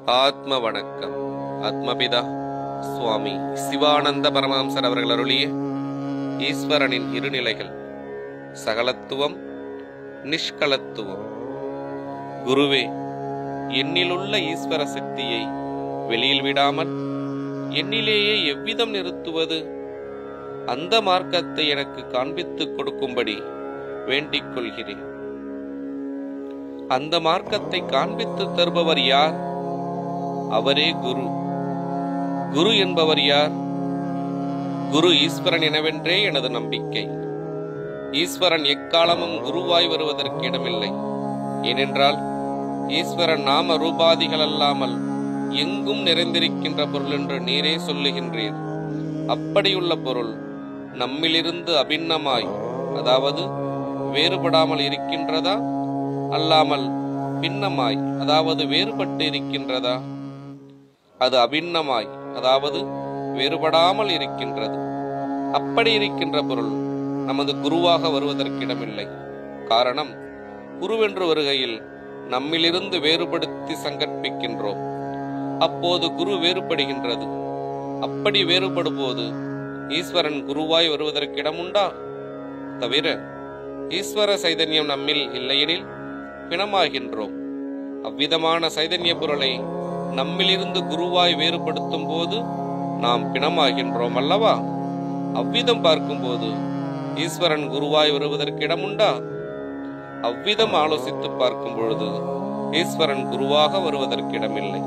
ஆத்ம வணக்கம் ஆத்மபிதா சுவாமி சிவானந்த பரமஹம்சர் அவர்கள் அருளிய ஈஸ்வரனின் இருநிலைகள் சகலத்துவம் நிஷ்கலத்துவம் குருவே என்னிலுள்ள ஈஸ்வர சக்தியை வெளியில் விடாமல் என்னிலேயே எவ்விதம் நிறுத்துவது அந்த மார்க்கத்தை எனக்கு காண்பித்துக் கொடுக்கும்படி வேண்டிக் கொள்கிறேன் அந்த மார்க்கத்தை காண்பித்து தருபவர் யார் அவரே குரு குரு என்பவர் யார் குரு ஈஸ்வரன் எனவென்றே எனது நம்பிக்கை ஈஸ்வரன் எக்காலமும் குருவாய் வருவதற்கு இடமில்லை ஏனென்றால் ஈஸ்வரன் நாம ரூபாதிகள் அல்லாமல் எங்கும் நிறைந்திருக்கின்ற பொருள் என்று நீரே சொல்லுகின்றீர் அப்படியுள்ள பொருள் நம்மிலிருந்து அபிண்ணமாய் அதாவது வேறுபடாமல் இருக்கின்றதா அல்லாமல் பின்னமாய் அதாவது வேறுபட்டு இருக்கின்றதா அது அபிண்ணமாய் அதாவது வேறுபடாமல் இருக்கின்றது அப்படி இருக்கின்ற பொருள் நமது குருவாக வருவதற்கிடமில்லை காரணம் குருவென்று வருகையில் நம்மிலிருந்து வேறுபடுத்தி சங்கற்பிக்கின்றோம் அப்போது குரு வேறுபடுகின்றது அப்படி வேறுபடும்போது ஈஸ்வரன் குருவாய் வருவதற்கிடமுண்டா தவிர ஈஸ்வர சைதன்யம் நம்மில் இல்லையெனில் பிணமாகின்றோம் அவ்விதமான சைதன்ய பொருளை நம்மிலிருந்து குருவாய் வேறுபடுத்தும் போது நாம் பிணமாகின்றோம் அல்லவா அவ்விதம் பார்க்கும்போது ஈஸ்வரன் குருவாய் வருவதற்கு இடமுண்டா அவ்விதம் ஆலோசித்து பார்க்கும் பொழுது ஈஸ்வரன் குருவாக வருவதற்கு இடமில்லை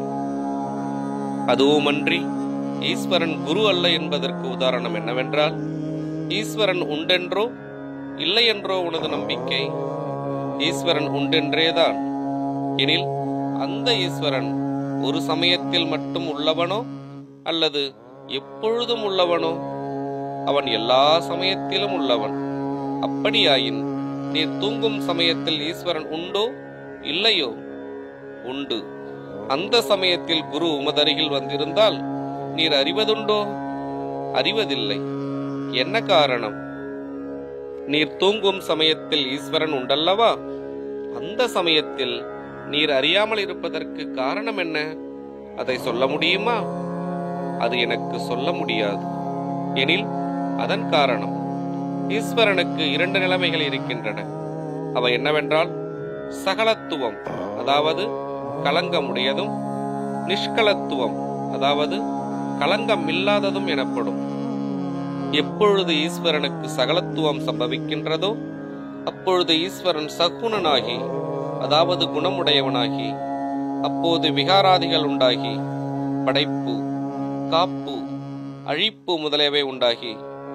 அதுவுமன்றி ஈஸ்வரன் குரு அல்ல என்பதற்கு உதாரணம் என்னவென்றால் ஈஸ்வரன் உண்டென்றோ இல்லை என்றோ உனது நம்பிக்கை ஈஸ்வரன் உண்டென்றேதான் எனில் அந்த ஈஸ்வரன் ஒரு சமயத்தில் மட்டும் உள்ளவனோ அல்லது எப்பொழுதும் உள்ளவனோ அவன் எல்லா சமயத்திலும் உள்ளவன் அப்படியாயின் நீர் தூங்கும் சமயத்தில் ஈஸ்வரன் உண்டோ இல்லையோ உண்டு அந்த சமயத்தில் குரு உமதருகில் வந்திருந்தால் நீர் அறிவதுண்டோ அறிவதில்லை என்ன காரணம் நீர் தூங்கும் சமயத்தில் ஈஸ்வரன் உண்டல்லவா அந்த சமயத்தில் நீர் அறியாமல் இருப்பதற்கு காரணம் என்ன அதை சொல்ல முடியுமா அது எனக்கு சொல்ல முடியாது எனில் அதன் காரணம் ஈஸ்வரனுக்கு இரண்டு நிலைமைகள் இருக்கின்றன அவை என்னவென்றால் சகலத்துவம் அதாவது களங்கமுடையதும் நிஷ்கலத்துவம் அதாவது களங்கம் இல்லாததும் எனப்படும் எப்பொழுது ஈஸ்வரனுக்கு சகலத்துவம் சம்பவிக்கின்றதோ அப்பொழுது ஈஸ்வரன் சகுணனாகி அதாவது குணமுடையவனாகி அப்போது விகாராதிகள் உண்டாகி படைப்பு காப்பு அழிப்பு முதலியவை உண்டாகி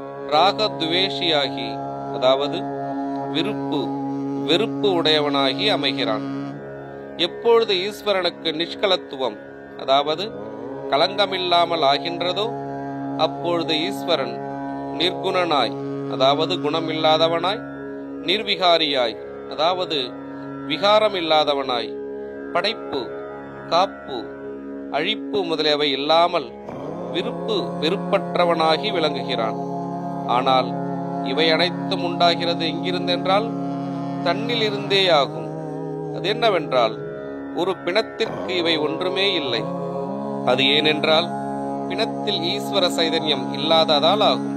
ராக துவேஷியாகி அதாவது விருப்பு வெறுப்பு உடையவனாகி அமைகிறான் எப்பொழுது ஈஸ்வரனுக்கு நிஷ்கலத்துவம் அதாவது களங்கமில்லாமல் ஆகின்றதோ அப்பொழுது ஈஸ்வரன் நிர்குணனாய் அதாவது குணமில்லாதவனாய் நிர்விகாரியாய் அதாவது விகாரம் இல்லாதவனாய் படைப்பு காப்பு அழிப்பு முதலியவை இல்லாமல் விருப்பு வெறுப்பற்றவனாகி விளங்குகிறான் ஆனால் இவை அனைத்தும் உண்டாகிறது எங்கிருந்தென்றால் தன்னிலிருந்தே ஆகும் அது என்னவென்றால் ஒரு பிணத்திற்கு இவை ஒன்றுமே இல்லை அது ஏனென்றால் பிணத்தில் ஈஸ்வர சைதன்யம் இல்லாததால் ஆகும்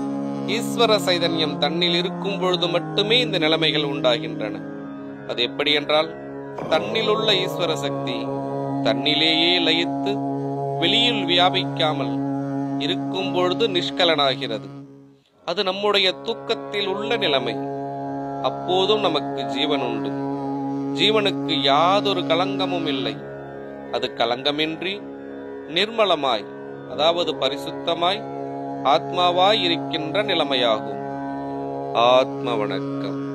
ஈஸ்வர சைதன்யம் தன்னில் இருக்கும் பொழுது மட்டுமே இந்த நிலைமைகள் உண்டாகின்றன அது எப்படி என்றால் தன்னிலுள்ள ஈஸ்வர சக்தி தன்னிலேயே லயித்து வெளியில் வியாபிக்காமல் இருக்கும் பொழுது நிஷ்கலனாகிறது அது நம்முடைய தூக்கத்தில் உள்ள நிலைமை அப்போதும் நமக்கு ஜீவன் உண்டு ஜீவனுக்கு யாதொரு களங்கமும் இல்லை அது களங்கமின்றி நிர்மலமாய் அதாவது பரிசுத்தமாய் ஆத்மாவாய் இருக்கின்ற நிலைமையாகும் ஆத்ம வணக்கம்